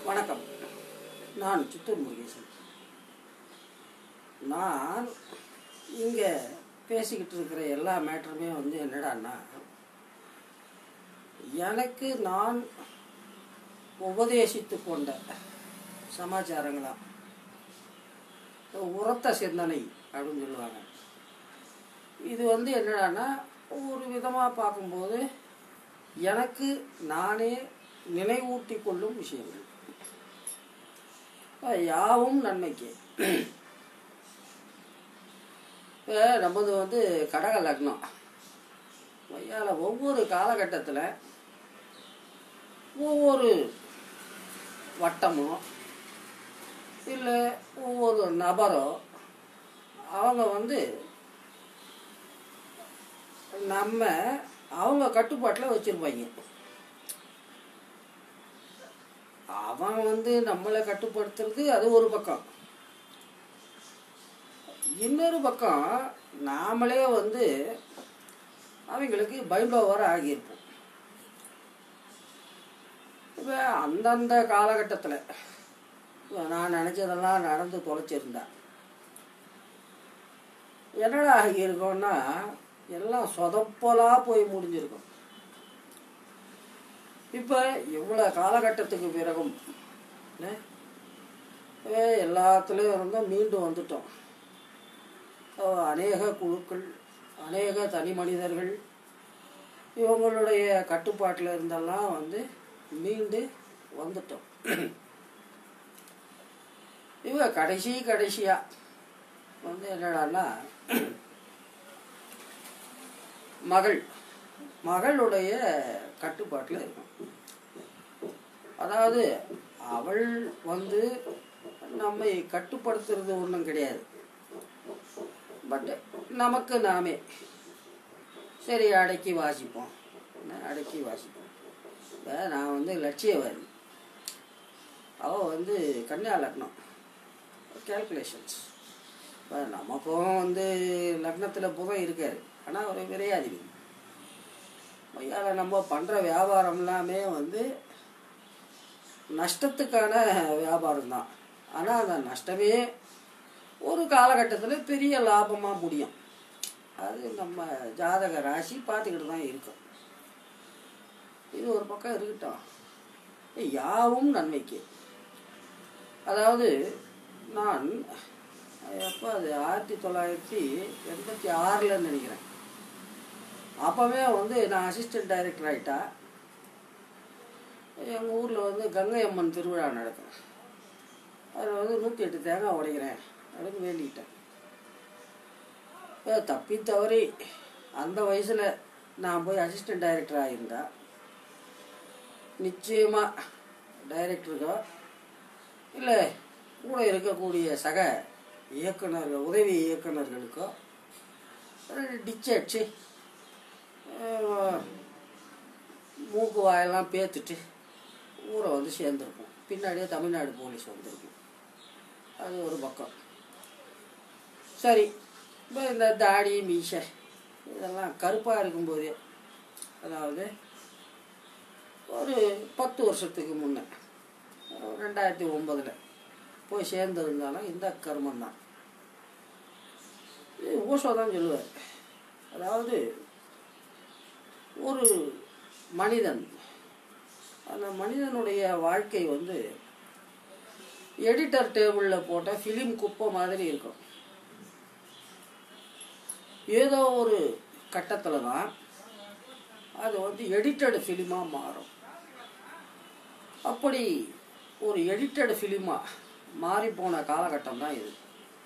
வணக்கம் நான் சித்தூர் முருகேசன் நான் இங்கே பேசிக்கிட்டு இருக்கிற எல்லா மேட்டருமே வந்து என்னடான்னா எனக்கு நான் உபதேசித்து கொண்ட சமாச்சாரங்களாம் உரத்த சிந்தனை அப்படின்னு சொல்லுவாங்க இது வந்து என்னடான்னா ஒரு விதமாக பார்க்கும்போது எனக்கு நானே நினைவூட்டி கொள்ளும் விஷயங்கள் அஹ் யாவும் நன்மைக்கு இப்போ நம்மது வந்து கடக லக்னம் ஐயால ஒவ்வொரு காலகட்டத்தில் ஒவ்வொரு வட்டமோ இல்லை ஒவ்வொரு நபரோ அவங்க வந்து நம்ம அவங்க கட்டுப்பாட்டில் வச்சுருப்பாங்க அவன் வந்து நம்மளை கட்டுப்படுத்துறது அது ஒரு பக்கம் இன்னொரு பக்கம் நாமளே வந்து அவங்களுக்கு பைண்டோவர் ஆகியிருப்போம் இப்போ அந்தந்த காலகட்டத்தில் நான் நினச்சதெல்லாம் நடந்து தொலைச்சிருந்தேன் என்னடா ஆகியிருக்கோன்னா எல்லாம் சொதப்பலாக போய் முடிஞ்சிருக்கும் இப்போ இவ்வளோ காலகட்டத்துக்கு பிறகும் என்ன, ஏ, எல்லாத்துலேயும் இருந்தும் மீண்டு வந்துட்டோம் அஹ் அநேக குழுக்கள் அநேக தனி மனிதர்கள் இவங்களுடைய கட்டுப்பாட்டில் இருந்தெல்லாம் வந்து மீண்டு வந்துட்டோம் இவ கடைசி கடைசியாக வந்து என்னடான்னா மகள் மகளுடைய கட்டுப்பாட்டில் இருக்கும் அதாவது அவள் வந்து நம்மை கட்டுப்படுத்துறது ஒன்றும் கிடையாது பட் நமக்கு நாமே சரி அடக்கி வாசிப்போம் என்ன அடக்கி வாசிப்போம் இப்போ நான் வந்து லட்சியவாதி அவள் வந்து கன்னியா லக்னம் கேல்குலேஷன்ஸ் இப்போ நமக்கும் வந்து லக்னத்தில் புதன் இருக்காரு ஆனால் ஒரு விரையாதிபதி ஐயால நம்ம பண்ணுற வியாபாரம் எல்லாமே வந்து நஷ்டத்துக்கான வியாபாரம் தான் ஆனால் அந்த நஷ்டமே ஒரு காலகட்டத்தில் பெரிய லாபமாக முடியும் அது நம்ம ஜாதக ராசி பார்த்துக்கிட்டு தான் இருக்கும் இது ஒரு பக்கம் இருக்கட்டும் யாவும் நன்மைக்கு அதாவது நான் எப்போ அது ஆயிரத்தி தொள்ளாயிரத்தி எண்பத்தி ஆறில் நினைக்கிறேன் அப்போவே வந்து நான் அசிஸ்டன்ட் டைரக்டர் ஆகிட்டா எங்கள் ஊரில் வந்து கங்கை அம்மன் திருவிழா நடக்கும் அதில் வந்து நூற்றி எட்டு தேங்காய் உடைக்கிறேன் அப்படின்னு வேண்டிக்கிட்டேன் இப்போ தப்பி தவறி அந்த வயசில் நான் போய் அசிஸ்டன்ட் டைரக்டர் ஆகியிருந்தா நிச்சயமாக டைரக்டருக்கோ இல்லை கூட இருக்கக்கூடிய சக இயக்குனர்கள் உதவி இயக்குனர்களுக்கோ டிச் அடிச்சு அஹ், மூக்கு வாயெல்லாம் பேத்துட்டு ஊரை வந்து சேர்ந்துருக்கும் பின்னாடியே தமிழ்நாடு போலீஸ் வந்திருக்கும் அது ஒரு பக்கம் சரி இப்போ இந்த தாடி மீசை இதெல்லாம் கருப்பாக இருக்கும்போதே அதாவது ஒரு பத்து வருஷத்துக்கு முன்னே ரெண்டாயிரத்தி ஒம்பதில் போய் சேர்ந்துருந்தாலும் இந்த கர்மம் தான் இது ஓஷோ தான் சொல்லுவார் அதாவது ஒரு மனிதன் அந்த மனிதனுடைய வாழ்க்கை வந்து எடிட்டர் டேபிளில் போட்ட ஃபிலிம் குப்பை மாதிரி இருக்கும் ஏதோ ஒரு கட்டத்தில் தான் அது வந்து எடிட்டட் ஃபிலிமாக மாறும் அப்படி ஒரு எடிட்டட் ஃபிலிமாக மாறி போன காலகட்டம் தான் இது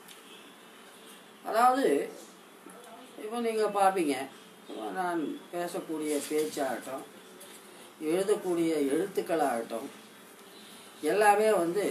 அதாவது இப்போ நீங்கள் பார்ப்பீங்க இப்போ நான் பேசக்கூடிய பேச்சாகட்டும் எழுதக்கூடிய எழுத்துக்களாகட்டும் எல்லாமே வந்து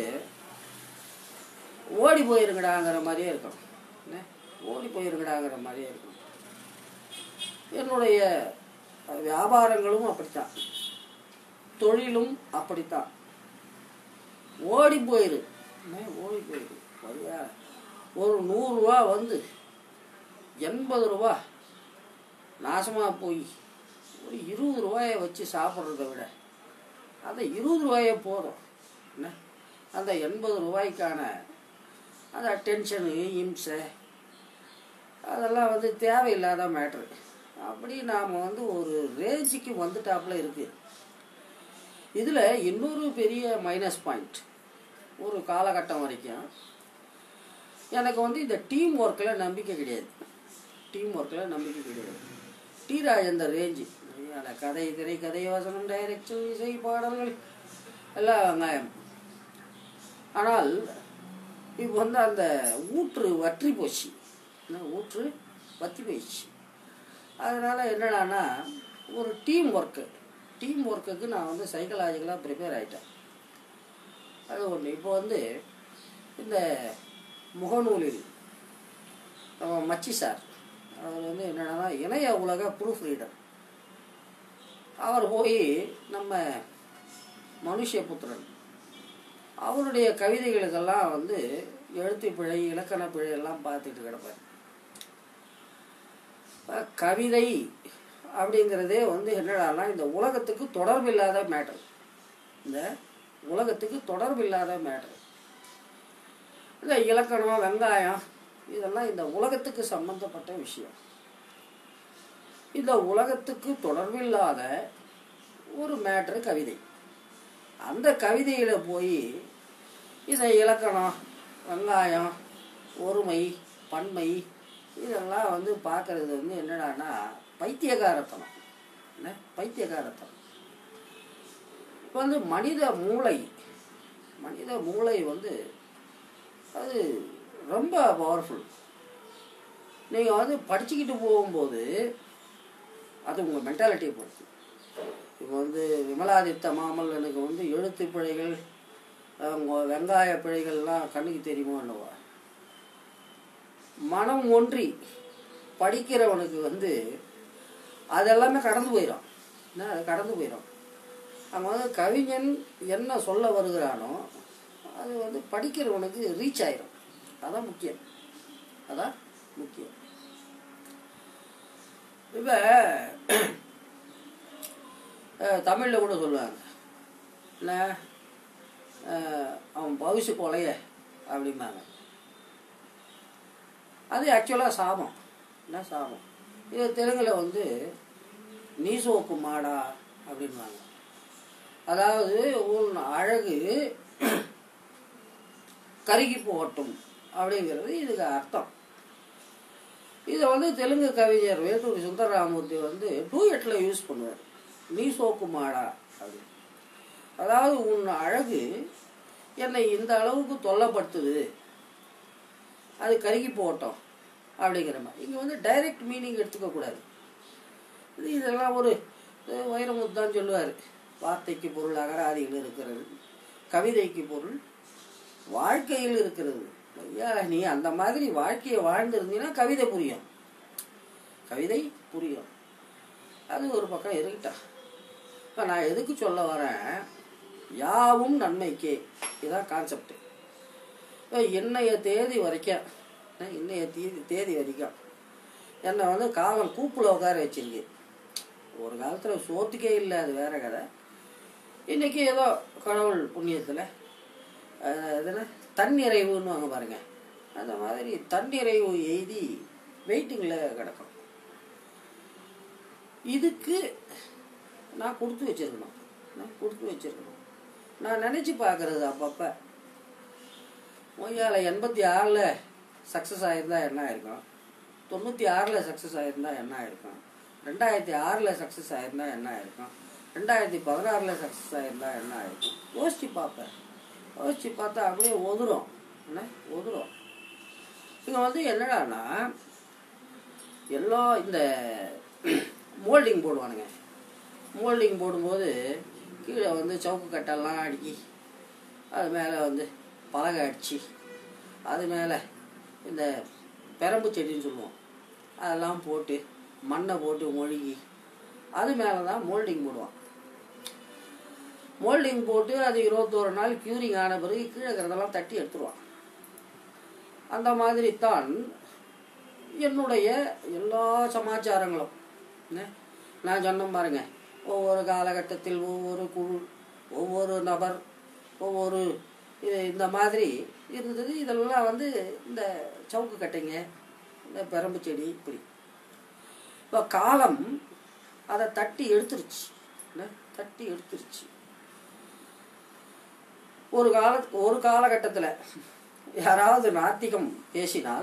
ஓடி போயிருங்கடாங்கிற மாதிரியே இருக்கும் என்ன ஓடி போயிருங்கடாங்கிற மாதிரியே இருக்கும் என்னுடைய வியாபாரங்களும் அப்படித்தான் தொழிலும் அப்படித்தான் ஓடி போயிரு என்ன ஓடி போயிரு சரியா ஒரு நூறுரூவா வந்து எண்பது ரூபா நாசமாக போய் ஒரு இருபது ரூபாயை வச்சு சாப்பிட்றத விட அந்த இருபது ரூபாயே போதும் என்ன அந்த எண்பது ரூபாய்க்கான அந்த டென்ஷனு இம்சை அதெல்லாம் வந்து தேவையில்லாத மேட்ரு அப்படி நாம் வந்து ஒரு ரேஞ்சுக்கு வந்துட்டாப்புல இருக்குது இதில் இன்னொரு பெரிய மைனஸ் பாயிண்ட் ஒரு காலகட்டம் வரைக்கும் எனக்கு வந்து இந்த டீம் ஒர்க்கில் நம்பிக்கை கிடையாது டீம் ஒர்க்கில் நம்பிக்கை கிடையாது டி ராஜேந்தர் ரேஞ்சு அந்த கதை திரை கதை வசனம் டைரக்ஷன் இசை பாடல்கள் எல்லாம் வெங்காயம் ஆனால் இப்போ வந்து அந்த ஊற்று வற்றி போச்சு என்ன ஊற்று வற்றி போயிடுச்சு அதனால் என்னடான்னா ஒரு டீம் ஒர்க்கு டீம் ஒர்க்குக்கு நான் வந்து சைக்கலாஜிக்கலாக ப்ரிப்பேர் ஆகிட்டேன் அது ஒன்று இப்போ வந்து இந்த முகநூலில் நம்ம மச்சி சார் அவர் வந்து என்னென்னா இணைய உலக ப்ரூஃப் ரீடர் அவர் போய் நம்ம மனுஷபுத்திரன் அவருடைய கவிதைகளுக்கெல்லாம் வந்து எழுத்து பிழை இலக்கண பிழை எல்லாம் பார்த்துட்டு கிடப்பார் அஹ் கவிதை அப்படிங்கிறதே வந்து என்னடான்னா இந்த உலகத்துக்கு தொடர்பில்லாத மேட்டர் இந்த உலகத்துக்கு தொடர்பில்லாத மேட்டர் இந்த இலக்கணம் வெங்காயம் இதெல்லாம் இந்த உலகத்துக்கு சம்பந்தப்பட்ட விஷயம் இந்த உலகத்துக்கு தொடர்பில்லாத ஒரு மேட்ரு கவிதை அந்த கவிதையில் போய் இந்த இலக்கணம் வெங்காயம் ஒருமை பன்மை இதெல்லாம் வந்து பார்க்கறது வந்து என்னடான்னா பைத்தியகாரத்தனம் என்ன பைத்தியகாரத்தனம் இப்போ வந்து மனித மூளை மனித மூளை வந்து அது ரொம்ப பவர்ஃபுல் நீங்கள் வந்து படிச்சுக்கிட்டு போகும்போது அது உங்கள் மென்டாலிட்டியை பொறுத்து இப்போ வந்து விமலாதித்த மாமல்லனுக்கு வந்து எழுத்து பிழைகள் அவங்க வெங்காய பிழைகள்லாம் கண்ணுக்கு தெரியுமோ என்னவா மனம் ஒன்றி படிக்கிறவனுக்கு வந்து அதெல்லாமே கடந்து போயிடும் என்ன அது கடந்து போயிடும் அங்கே வந்து கவிஞன் என்ன சொல்ல வருகிறானோ அது வந்து படிக்கிறவனுக்கு ரீச் ஆயிரும் அதான் முக்கியம் அதான் முக்கியம் இப்போ தமிழில் கூட சொல்லுவாங்க என்ன அஹ், அவன் பவிசு கொலைய அப்படிம்பாங்க அது ஆக்சுவலாக சாபம் என்ன சாபம் இது தெலுங்கில் வந்து நீசோக்கு மாடா அப்படின்வாங்க அதாவது உன் அழகு கருகி போகட்டும் அப்படிங்கிறது இதுக்கு அர்த்தம் இதை வந்து தெலுங்கு கவிஞர் வேட்டூரி சுந்தரராமூர்த்தி வந்து டூயட்டில் யூஸ் பண்ணுவார் நீ சோக்கு மாடா அப்படி அதாவது உன் அழகு என்னை இந்த அளவுக்கு தொல்லைப்படுத்துது அது கருகி போகட்டும் அப்படிங்கிற மாதிரி இங்கே வந்து டைரக்ட் மீனிங் எடுத்துக்கக்கூடாது இது இதெல்லாம் ஒரு அஹ், வைரமுத்து தான் சொல்லுவார் வார்த்தைக்கு பொருள் அகராதிகள் இருக்கிறது கவிதைக்கு பொருள் வாழ்க்கையில் இருக்கிறது ஐயா நீ அந்த மாதிரி வாழ்க்கையை வாழ்ந்திருந்தீங்கன்னா கவிதை புரியும் கவிதை புரியும் அது ஒரு பக்கம் இருக்கட்டா இப்போ நான் எதுக்கு சொல்ல வரேன் யாவும் நன்மைக்கே இதுதான் கான்செப்ட் இன்னைய தேதி வரைக்கும் அஹ் இன்னைய தேதி தேதி வரைக்கும் என்னை வந்து காலம் கூப்பில் உட்கார வச்சிருக்கு ஒரு காலத்தில் சோத்துக்கே இல்லை அது வேற கதை இன்னைக்கு ஏதோ கடவுள் புண்ணியத்தில் இதுனா தன்னிறைவுன்னு வாங்க பாருங்க அந்த மாதிரி தன்னிறைவு எய்தி வெயிட்டிங்கில் கிடக்கும் இதுக்கு நான் கொடுத்து வச்சிருக்கணும் நான் கொடுத்து வச்சிருக்கணும் நான் நினச்சி பார்க்கறது அப்பப்போ மொய்யால் எண்பத்தி ஆறில் சக்ஸஸ் ஆகியிருந்தா என்ன ஆயிருக்கும் தொண்ணூற்றி ஆறில் சக்ஸஸ் ஆகியிருந்தா என்ன ஆயிருக்கும் ரெண்டாயிரத்தி ஆறில் சக்ஸஸ் ஆகியிருந்தா என்ன ஆயிருக்கும் ரெண்டாயிரத்தி பதினாறில் சக்ஸஸ் ஆகியிருந்தா என்ன ஆயிருக்கும் யோசிச்சு பார்ப்பேன் யோசிச்சு பார்த்தா அப்படியே ஒதுரும் என்ன ஒதுரும் இங்கே வந்து என்னடான்னா எல்லாம் இந்த மோல்டிங் போடுவானுங்க மோல்டிங் போடும்போது கீழே வந்து சவுக்கு கட்டெல்லாம் அடுக்கி அது மேலே வந்து பலகை அடிச்சு அது மேலே இந்த பெரம்பு செடின்னு சொல்லுவோம் அதெல்லாம் போட்டு மண்ணை போட்டு மொழுகி அது மேலே தான் மோல்டிங் போடுவான் மோல்டிங் போட்டு அது இருபத்தோரு நாள் க்யூரிங் ஆன பிறகு கீழே இருக்கிறதெல்லாம் தட்டி எடுத்துருவான் அந்த மாதிரி தான் என்னுடைய எல்லா சமாச்சாரங்களும் என்ன? நான் சொன்னேன் பாருங்க ஒவ்வொரு காலகட்டத்தில் ஒவ்வொரு குழு ஒவ்வொரு நபர் ஒவ்வொரு இது இந்த மாதிரி இருந்தது இதெல்லாம் வந்து இந்த சவுக்கு கட்டைங்க இந்த பெரம்பு செடி இப்படி இப்போ காலம் அதை தட்டி எடுத்துருச்சு என்ன? தட்டி எடுத்துருச்சு ஒரு கால ஒரு காலகட்டத்தில் யாராவது நாத்திகம் பேசினால்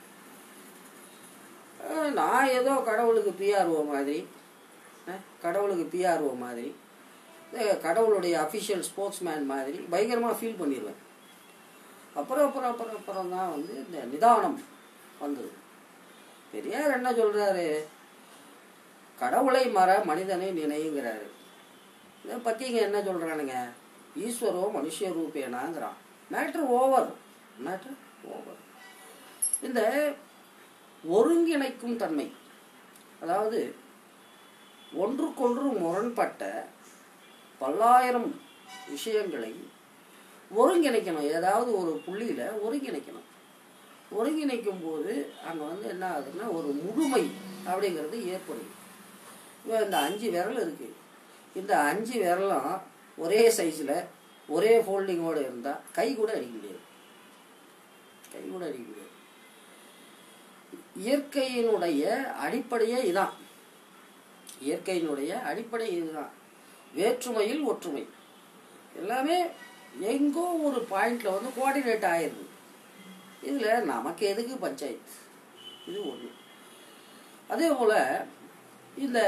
அஹ், நான் ஏதோ கடவுளுக்கு பிஆர்ஓ மாதிரி அஹ், கடவுளுக்கு பிஆர்ஓ மாதிரி அஹ், கடவுளுடைய அஃபிஷியல் ஸ்போக்ஸ்மேன் மாதிரி பயங்கரமாக ஃபீல் பண்ணிடுவேன் அப்புறம் அப்புறம் அப்புறம் அப்புறம் தான் வந்து இந்த நிதானம் வந்தது பெரியார் என்ன சொல்றாரு கடவுளை மற மனிதனை நினைங்கிறாரு இதை பற்றிங்க என்ன சொல்கிறானுங்க ஈஸ்வரோ மனுஷ ரூபேனாங்கிறான் மேட்ரு ஓவர் மேட்ரு ஓவர் இந்த ஒருங்கிணைக்கும் தன்மை அதாவது ஒன்றுக்கொன்று முரண்பட்ட பல்லாயிரம் விஷயங்களை ஒருங்கிணைக்கணும் ஏதாவது ஒரு புள்ளியில் ஒருங்கிணைக்கணும் ஒருங்கிணைக்கும் போது அங்கே வந்து என்ன ஆகுதுன்னா ஒரு முழுமை அப்படிங்கிறது ஏற்படுது இப்போ இந்த அஞ்சு விரல் இருக்குது இந்த அஞ்சு விரலும் ஒரே சைஸில் ஒரே ஃபோல்டிங்கோடு இருந்தால் கை கூட அடிக்க முடியாது கை கூட அடிக்க முடியாது இயற்கையினுடைய அடிப்படையே இதான் இயற்கையினுடைய அடிப்படை இதுதான் வேற்றுமையில் ஒற்றுமை எல்லாமே எங்கோ ஒரு பாயிண்ட்ல வந்து கோஆர்டினேட் ஆயிடுது இதில் நமக்கு எதுக்கு பஞ்சாயத்து இது ஒன்று அதே போல் இந்த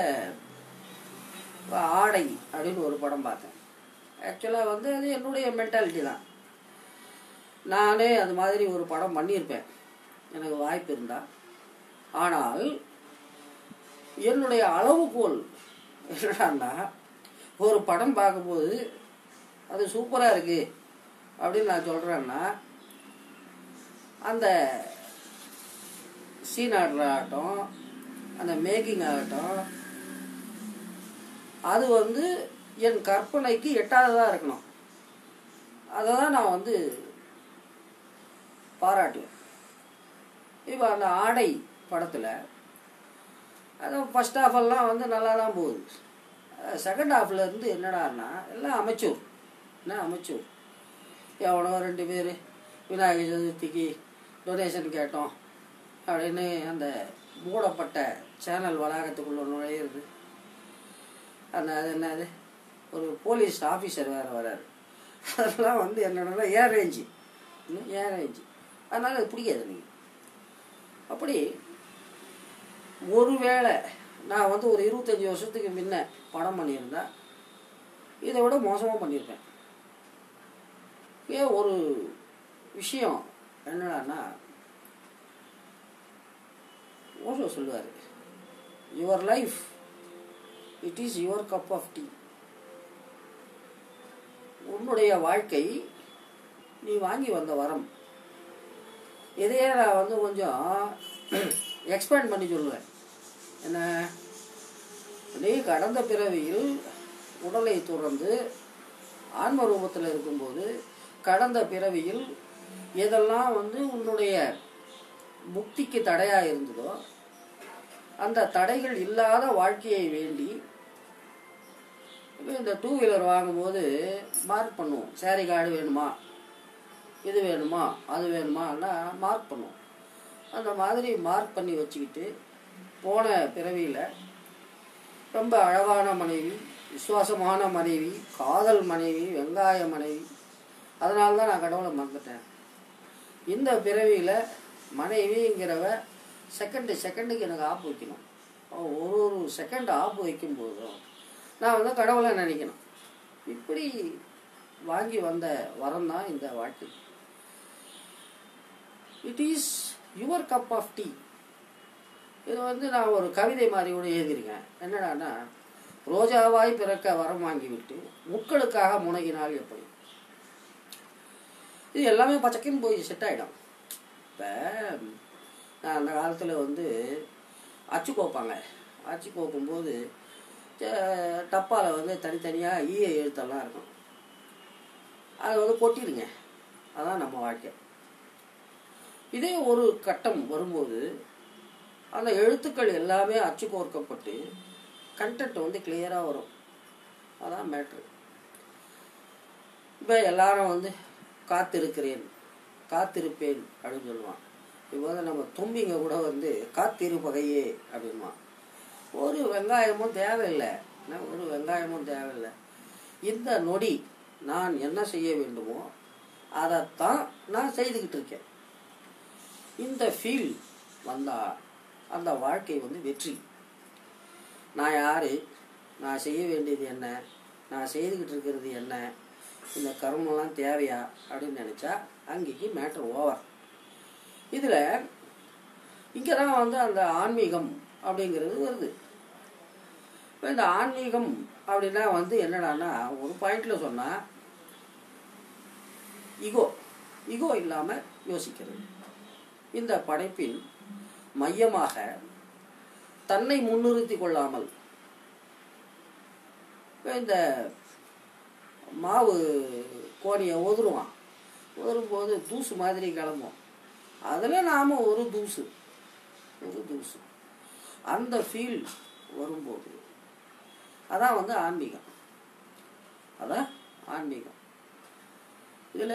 ஆடை அப்படின்னு ஒரு படம் பார்த்தேன் ஆக்சுவலாக வந்து அது என்னுடைய மென்டாலிட்டி தான் நானே அது மாதிரி ஒரு படம் பண்ணியிருப்பேன் எனக்கு வாய்ப்பு இருந்தால் ஆனால் என்னுடைய அளவுகோல் என்னடான்னா ஒரு படம் பார்க்கும்போது அது சூப்பராக இருக்குது அப்படின்னு நான் சொல்கிறேன்னா அந்த சீன் ஆடுற ஆகட்டும் அந்த மேக்கிங் ஆகட்டும் அது வந்து என் கற்பனைக்கு எட்டாததாக இருக்கணும் அதை தான் நான் வந்து பாராட்டுவேன் இப்போ அந்த ஆடை படத்தில் அது ஃபஸ்ட் ஹாஃப் எல்லாம் வந்து நல்லா தான் போகுது செகண்ட் ஹாஃப்ல இருந்து என்னடான்னா எல்லாம் அமைச்சூர் என்ன அமைச்சூர் எவனோ ரெண்டு பேர் விநாயகர் சதுர்த்திக்கு டொனேஷன் கேட்டோம் அப்படின்னு அந்த மூடப்பட்ட சேனல் வளாகத்துக்குள்ள நுழையிறது அந்த அது என்னது ஒரு போலீஸ் ஆஃபீஸர் வேறு வராரு அதெல்லாம் வந்து என்னென்னா ஏன் ரேஞ்சு இன்னும் ஏன் ரேஞ்சு அதனால் அது பிடிக்காது நீங்கள் அப்படி ஒருவேளை நான் வந்து ஒரு இருபத்தஞ்சி வருஷத்துக்கு முன்ன படம் பண்ணியிருந்தா இதை விட மோசமாக பண்ணியிருப்பேன் ஏன் ஒரு விஷயம் என்னடான்னா ஓஷோ சொல்லுவார் your life it is your cup of tea உன்னுடைய வாழ்க்கை நீ வாங்கி வந்த வரம் இதையே நான் வந்து கொஞ்சம் எக்ஸ்பேண்ட் பண்ணி சொல்லுவேன் என்ன நீ கடந்த பிறவியில் உடலை துறந்து ஆன்ம ரூபத்தில் இருக்கும்போது கடந்த பிறவியில் எதெல்லாம் வந்து உன்னுடைய முக்திக்கு தடையாக இருந்ததோ அந்த தடைகள் இல்லாத வாழ்க்கையை வேண்டி இப்போ இந்த டூ வீலர் வாங்கும்போது மார்க் பண்ணுவோம் சேரி கார்டு வேணுமா இது வேணுமா அது வேணுமான்னா மார்க் பண்ணுவோம் அந்த மாதிரி மார்க் பண்ணி வச்சுக்கிட்டு போன பிறவியில் ரொம்ப அழகான மனைவி விசுவாசமான மனைவி காதல் மனைவி வெங்காய மனைவி அதனால தான் நான் கடவுளை மறந்துட்டேன் இந்த பிறவியில் மனைவிங்கிறவ செகண்டு செகண்டுக்கு எனக்கு ஆப்பு வைக்கணும் ஒரு ஒரு செகண்ட் ஆப்பு வைக்கும் போதும் நான் வந்து கடவுளை நினைக்கணும் இப்படி வாங்கி வந்த வரம் தான் இந்த வாழ்க்கை it is your cup of tea இது வந்து நான் ஒரு கவிதை மாதிரி கூட எழுதியிருக்கேன் என்னடான்னா ரோஜாவாய் பிறக்க வரம் வாங்கிவிட்டு முட்களுக்காக முனகினால் எப்படி இது எல்லாமே பச்சைக்குன்னு போய் செட் ஆகிடும் இப்போ நான் அந்த காலத்தில் வந்து அச்சு கோப்பாங்க அச்சு கோக்கும்போது டப்பாவில் வந்து தனித்தனியாக ஈய எழுத்தெல்லாம் இருக்கும் அதை வந்து கொட்டிடுங்க அதான் நம்ம வாழ்க்கை இதே ஒரு கட்டம் வரும்போது அந்த எழுத்துக்கள் எல்லாமே அச்சு கோர்க்கப்பட்டு கண்டென்ட் வந்து கிளியராக வரும் அதான் மேட்ரு இப்போ எல்லாரும் வந்து காத்திருக்கிறேன் காத்திருப்பேன் அப்படின்னு சொல்லுவான் இப்போ வந்து நம்ம தும்பிங்க கூட வந்து காத்திருப்பகையே அப்படின்வான் ஒரு வெங்காயமும் தேவையில்லை என்ன ஒரு வெங்காயமும் தேவையில்லை இந்த நொடி நான் என்ன செய்ய வேண்டுமோ அதைத்தான் நான் செய்துக்கிட்டு இருக்கேன் இந்த ஃபீல் வந்தால் அந்த வாழ்க்கை வந்து வெற்றி நான் யார் நான் செய்ய வேண்டியது என்ன நான் செய்துக்கிட்டு இருக்கிறது என்ன இந்த கர்மம்லாம் தேவையா அப்படின்னு நினச்சா அங்கேக்கு மேட்ரு ஓவர் இதில் இங்கே தான் வந்து அந்த ஆன்மீகம் அப்படிங்கிறது வருது இப்போ இந்த ஆன்மீகம் அப்படின்னா வந்து என்னடான்னா ஒரு பாயிண்டில் சொன்னால் ஈகோ ஈகோ இல்லாமல் யோசிக்கிறது இந்த படைப்பின் மையமாக தன்னை முன்னிறுத்தி கொள்ளாமல் இப்ப இந்த மாவு கோணியை உதருவான் உதரும்போது தூசு மாதிரி கிளம்பும் அதில் நாம் ஒரு தூசு ஒரு தூசு அந்த ஃபீல் வரும்போது அதான் வந்து ஆன்மீகம் அதான் ஆன்மீகம் இதில்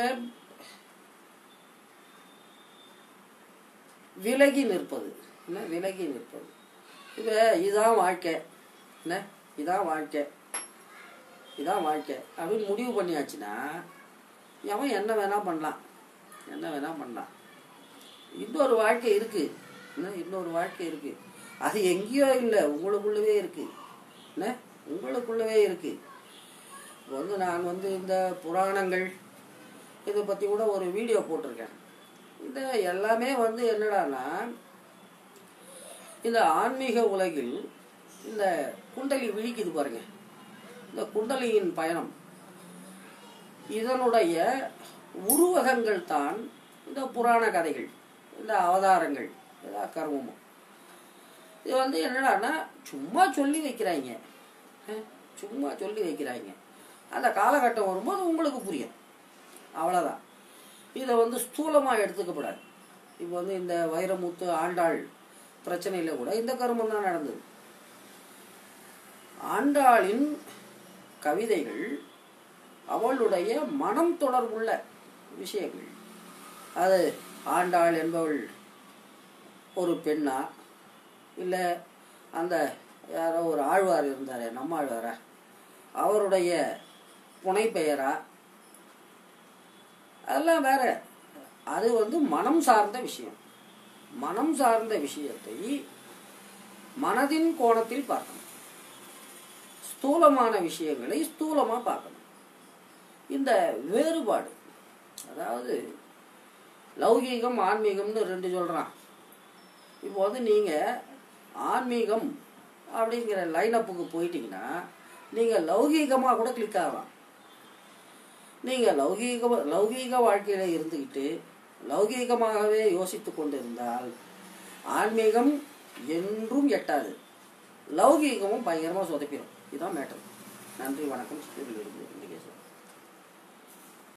விலகி நிற்பது என்ன விலகி நிற்பது இப்போ இதுதான் வாழ்க்கை என்ன இதான் வாழ்க்கை இதான் வாழ்க்கை அப்படின்னு முடிவு பண்ணியாச்சுன்னா எவன் என்ன வேணால் பண்ணலாம் என்ன வேணால் பண்ணலாம் இன்னொரு வாழ்க்கை இருக்குது என்ன இன்னொரு வாழ்க்கை இருக்குது அது எங்கேயோ இல்லை உங்களுக்குள்ளவே இருக்குது என்ன உங்களுக்குள்ளவே இருக்குது இப்போ வந்து நான் வந்து இந்த புராணங்கள் இதை பற்றி கூட ஒரு வீடியோ போட்டிருக்கேன் இந்த எல்லாமே வந்து என்னடான்னா இந்த ஆன்மீக உலகில் இந்த குண்டலி விழிக்குது பாருங்க இந்த குண்டலியின் பயணம் இதனுடைய உருவகங்கள் தான் இந்த புராண கதைகள் இந்த அவதாரங்கள் இதா கர்மமும் இது வந்து என்னடான்னா சும்மா சொல்லி வைக்கிறாங்க அஹ், சும்மா சொல்லி வைக்கிறாங்க அந்த காலகட்டம் வரும்போது உங்களுக்கு புரியும் அவ்வளோதான் இதை வந்து ஸ்தூலமாக எடுத்துக்கப்படாது இப்போ வந்து இந்த வைரமுத்து ஆண்டாள் பிரச்சனையில் கூட இந்த கருமம் தான் நடந்தது ஆண்டாளின் கவிதைகள் அவளுடைய மனம் தொடர்புள்ள விஷயங்கள் அது ஆண்டாள் என்பவள் ஒரு பெண்ணா இல்லை அந்த யாரோ ஒரு ஆழ்வார் இருந்தாரே நம்மாழ்வாரா அவருடைய புனைப்பெயரா அதெல்லாம் வேற அது வந்து மனம் சார்ந்த விஷயம் மனம் சார்ந்த விஷயத்தை மனதின் கோணத்தில் பார்க்கணும் ஸ்தூலமான விஷயங்களை ஸ்தூலமாக பார்க்கணும் இந்த வேறுபாடு அதாவது லௌகீகம் ஆன்மீகம்னு ரெண்டு சொல்கிறான் இப்போ வந்து நீங்கள் ஆன்மீகம் அப்படிங்கிற லைனப்புக்கு போயிட்டீங்கன்னா நீங்கள் லௌகீகமாக கூட கிளிக் ஆகலாம் நீங்கள் லௌகீக லௌகீக வாழ்க்கையில் இருந்துக்கிட்டு லௌகீகமாகவே யோசித்து கொண்டு இருந்தால் ஆன்மீகம் என்றும் எட்டாது லௌகீகமும் பயங்கரமாக சொதப்பிடும் இதுதான் மேட்டர் நன்றி வணக்கம் சித்திரிலிருந்து இண்டிகேஷன்